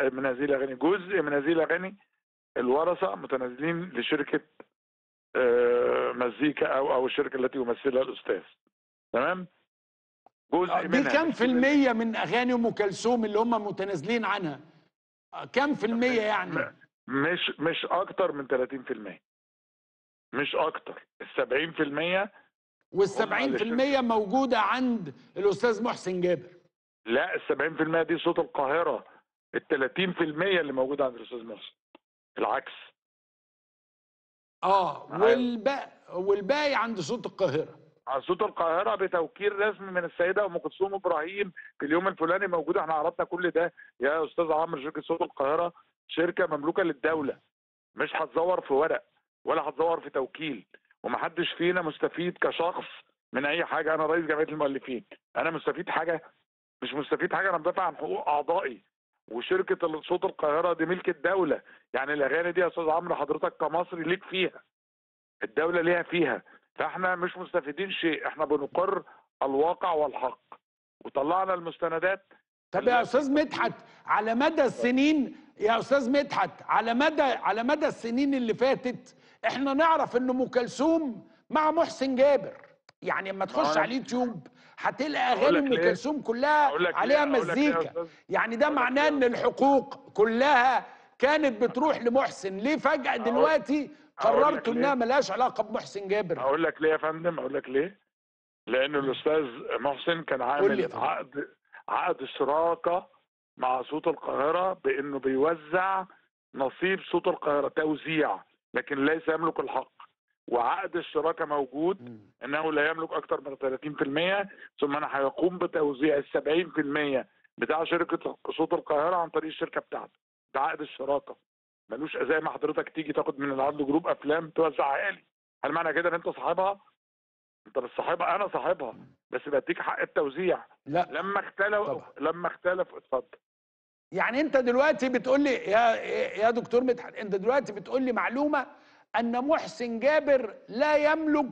من هذه الاغاني جزء من هذه الاغاني الورثه متنازلين لشركه آه، مزيكا او او الشركه التي يمثلها الاستاذ تمام جزء آه، دي منها كام مش في كل- المية من أغاني أم كلثوم اللي هم متنازلين عنها؟ آه، كام في المية يعني؟ م- مش مش اكتر من 30% مش اكتر ال 70% والسبعين في المية موجودة عند الأستاذ محسن جابر لا ال 70% دي صوت القاهره ال 30% اللي موجوده عند الاستاذ محسن العكس اه معايا. والباقي والباقي عند صوت القاهرة على صوت القاهره بتوكيل رسمي من السيده ام كلثوم ابراهيم في اليوم الفلاني موجوده احنا عرضنا كل ده يا استاذ عمرو شركه صوت القاهره شركه مملوكه للدوله مش هتزور في ورق ولا هتزور في توكيل ومحدش فينا مستفيد كشخص من اي حاجه انا رئيس جمعيه المؤلفين انا مستفيد حاجه مش مستفيد حاجه انا بدافع عن حقوق اعضائي وشركه صوت القاهره دي ملك الدوله يعني الاغاني دي يا استاذ عمرو حضرتك كمصري ليك فيها الدوله ليها فيها فاحنا مش مستفيدين شيء احنا بنقر الواقع والحق وطلعنا المستندات طب يا أستاذ مدحت على مدى السنين يا أستاذ مدحت على مدى على مدى السنين اللي فاتت احنا نعرف إن أم كلثوم مع محسن جابر يعني لما تخش أنا- على اليوتيوب هتلاقي أقول أغاني لك أم ليه؟ كلثوم كلها أقول لك عليها ليه؟ أقول لك ليه يا مزيكا أستاذ؟ يعني ده أقول لك معناه ليه إن يا الحقوق كلها كانت بتروح لمحسن ليه فجأة دلوقتي أقول لك قررتوا إنها ليه؟ ملهاش علاقة بمحسن جابر اقول لك ليه يا فندم اقول لك ليه لان الاستاذ محسن كان قول لي يا عامل فندم. عقد عقد شراكه مع صوت القاهره بانه بيوزع نصيب صوت القاهره توزيع لكن ليس يملك الحق وعقد الشراكه موجود انه لا يملك اكثر من 30% ثم انا هيقوم بتوزيع ال 70% بتاع شركه صوت القاهره عن طريق الشركه بتاعته ده عقد الشراكه ملوش زي ما حضرتك تيجي تاخد من العرض جروب افلام توزعها لي هل معنى كده ان انت صاحبها؟ انت مش صاحبها انا صاحبها بس بديك حق التوزيع لا لما اختلف طبعا. لما اختلف اتفضل يعني انت دلوقتي بتقول لي يا يا دكتور مدحت انت دلوقتي بتقول لي معلومه ان محسن جابر لا يملك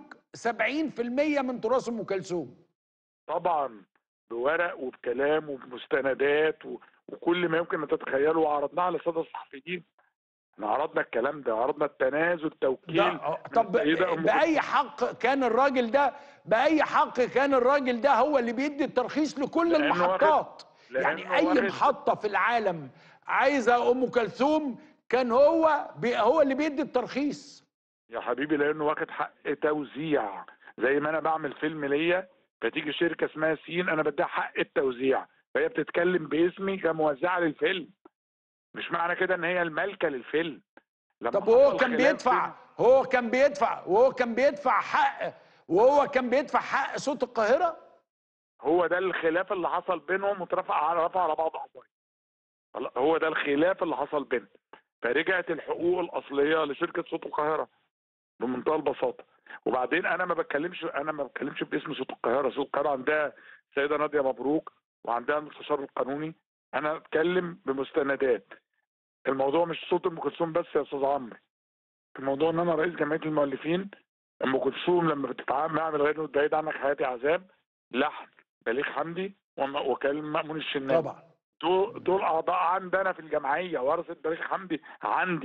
70% من تراث ام كلثوم طبعا بورق وبكلام وبمستندات و... وكل ما يمكن ان تتخيله وعرضناه على الساده الصحفيين احنا عرضنا الكلام ده عرضنا التنازل توكيل ده من طب السيدة أم باي حق كان الراجل ده باي حق كان الراجل ده هو اللي بيدي الترخيص لكل لأنه المحطات واخد- يعني لأنه اي واخد- محطه في العالم عايزه ام كلثوم كان هو بي هو اللي بيدي الترخيص يا حبيبي لانه واخد حق توزيع زي ما انا بعمل فيلم ليا فتيجي شركه اسمها سين انا بديها حق التوزيع فهي بتتكلم باسمي كموزعه للفيلم مش معنى كده ان هي المالكه للفيلم لما طب وهو حصل كان خلاف بيدفع بين- هو كان بيدفع وهو كان بيدفع حق وهو كان بيدفع حق صوت القاهرة هو ده الخلاف اللي حصل بينهم واترفع على رفع على بعض قضايا خلاص، هو ده الخلاف اللي حصل بينهم فرجعت الحقوق الاصليه لشركه صوت القاهره بمنتهى البساطه وبعدين انا ما بتكلمش انا ما بتكلمش باسم صوت القاهره صوت القاهره عندها السيده ناديه مبروك وعندها المستشار القانوني انا بتكلم بمستندات الموضوع مش صوت ام كلثوم بس يا استاذ عمرو الموضوع ان انا رئيس جمعيه المؤلفين ام كلثوم لما بتتعامل مع غير بعيد عنك حياتي عذاب لحن بليغ حمدي وم- وكلام مأمون الشناوي طبعا دول دول اعضاء عندنا في الجمعيه ورثه بليغ حمدي عندي